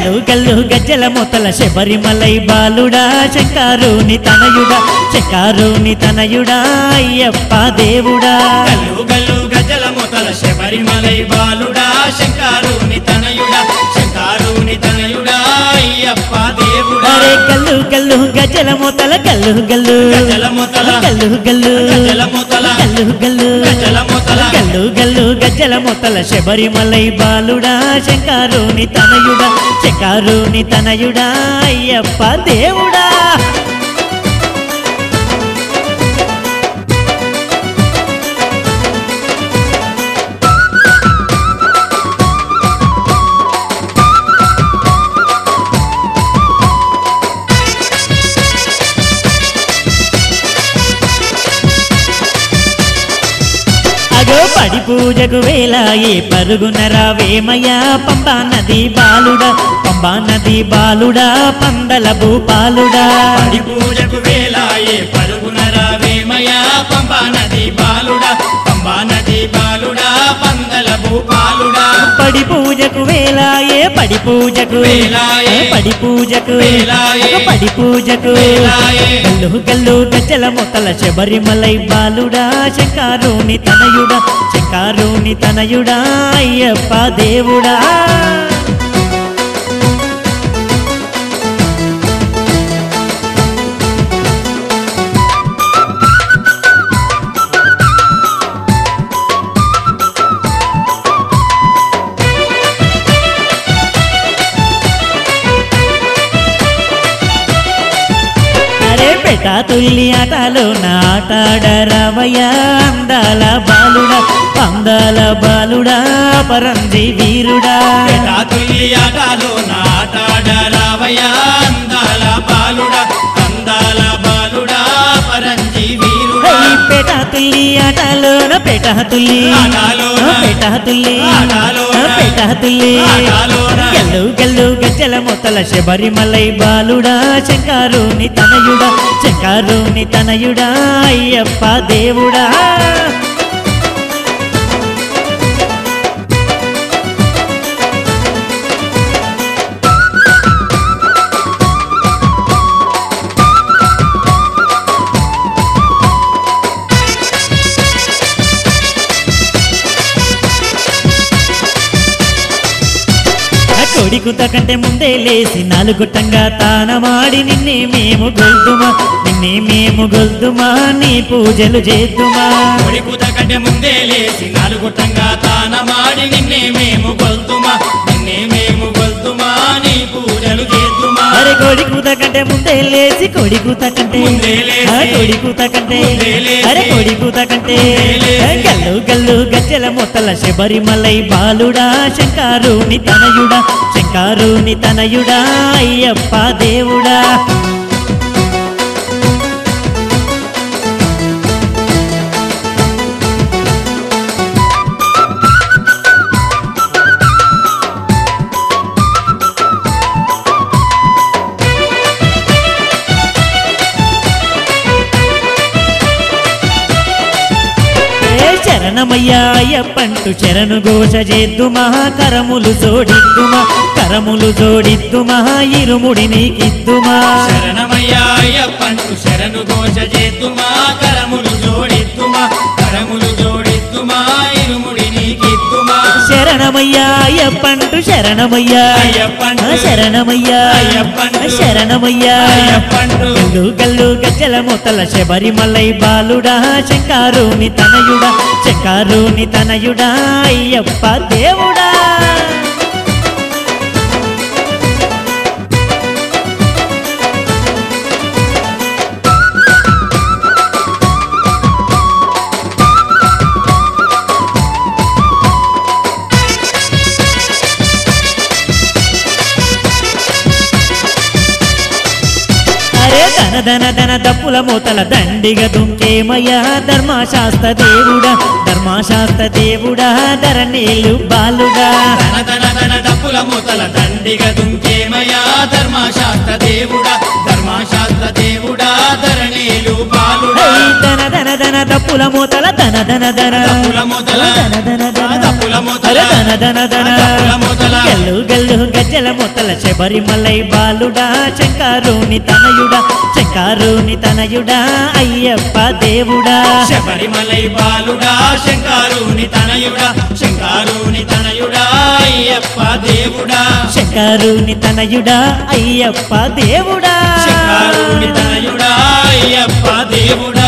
గల్లు గల్లు గజ్జల మొతల శబరిమలై బాలుడా శంకారుని తనయుడా శంకారుని తనయుడా అయ్యప్ప దేవుడా గల్లు గల్లు గజల మొతల శబరిమలై బాలుడా శంకారుని తనయుడా శంకారుని తనయుడా అయ్యప్ప దేవుడా అరే గల్లు గల్లు గజ్జల మొతల గల్లు గల్లు గజల మొతల గల్లు గల్లు గజల మొతల గల్లు గల్లు గజల మొతల గల్లు గల్లు గజ్జల మొతల శబరిమలై బాలుడా శంకారుని తనయుడా శంకారుని తనయుడా అయ్యప్ప దేవుడా అగో పడి పూజకు వేలాయే పరుగున రావేమయ్యా పంబా నది బాలుడా పంబా నది బాలుడా పందల భూపాలుడా పడి పూజకు వేలాయే పరుగున రావేమయా పంబా నది బాలుడా పంబా నది బాలుడా పందల భూపాలుడా పడి పూజకు వేలాయే పడి పూజకు వేలాయే. పడి పూజకు వేలాయే. అగో పడి పూజకు వేలాయే. గల్లు గల్లు గజ్జల మొతల శబరిమలై బాలుడా శంకారుని తనయుడా శంకారుని తనయుడా అయ్యప్ప దేవుడా అరే పెట తుల్లి ఆటలో నాటాడరవయ్య అందాల బాలుడా అందాల బాలుడా పరంజి వీరుడా తుల్లి ఆటలో నాటాడ రావయ్య అందాల బాలుడా అందాల బాలుడా పరంజి వీరుడా ఈ పెట తుల్లి ఆటలోన పెట తుల్లి ఆటలోన. పెట తుల్లి ఆటలోన. పెట తుల్లి ఆటలోన. గల్లు గల్లు గజ్జల మొత్తల శబరిమలై బాలుడా శంకారుని తనయుడా శంకారుని తనయుడా అయ్యప్ప దేవుడా కొడికుత కంటే ముందే లేసి నాలుగుట్టంగా తానమాడి నిన్నే మేము గొల్దుమా నిన్నే మేము గొల్దుమా నీ పూజలు చేద్దుమా కొడికుత కంటే ముందే లేచి నాలుగుట్టంగా తానమాడి నిన్నే మేము గొల్తుమా నిన్నే మేము గొల్తుమా నీ పూజలు చేద్దుమా అరే కొడికుత కంటే ముందే లేచి కొడికుత కంటే ముందే లేచి. ఆ కొడికుత కంటే ముందే లేచి. అరే కొడికుత కంటే ముందే లేచి. ఆ గల్లు గల్లు గజ్జల మొత్తల శబరిమలై బాలుడా శంకారుని తనయుడా శంకారుని తనయుడా అయ్యప్ప దేవుడా ఏ శరణమయ్యా అయ్యప్పంటూ శరణు ఘోష చేద్దుమా కరములు జోడిద్దుమా కరములు జోడిద్దుమా ఇరుముడి నీకిద్దుమా శరణమయ్యా అయ్యప్పంటూ శరణు ఘోష చేద్దుమా కరములు జోడిద్దుమా కరములు జోడిద్దుమా ఇరుముడి నీకిద్దుమా శరణమయ్యా అయ్యప్పంటూ శరణమయ్యా అయ్యప్పంటూ ఆ శరణమయ్యా అయ్యప్పంటూ ఆ శరణమయ్యా అయ్యప్పంటూ గల్లు గల్లు గజ్జల మొత్తల శబరిమలై బాలుడా శంకారుని తనయుడా శంకారుని తనయుడా అయ్యప్ప దేవుడా అరే ధన ధన ధన దప్పుల మూతల దండిగ దుంకేమయ్యా ధర్మశాస్త్ర దేవుడా ధర్మశాస్త్ర దేవుడా ధరణీలు బాలుడా తన తన తన తప్పుల మూతల దండిగ దుంకేమయా ధర్మశాస్త్ర దేవుడా ధర్మశాస్త్ర దేవుడా ధరణీలు బాలుడా హై ధన ధన ధన దప్పుల మూతల ధన ధన ధన దప్పుల మూతల, ధన ధన ధన దప్పుల మూతల, అరే ధన ధన ధన డప్పుల మూతల. గల్లు గల్లు గజ్జల మూతల శబరిమలై బాలుడా శంకారుని తనయుడా శంకారుని తనయుడా అయ్యప్ప దేవుడా శబరిమలై బాలుడా శంకారుని తనయుడా శంకారుని తనయుడా అయ్యప్ప దేవుడా శంకారుని తనయుడా అయ్యప్ప దేవుడా శంకారుని తనయుడా అయ్యప్ప దేవుడా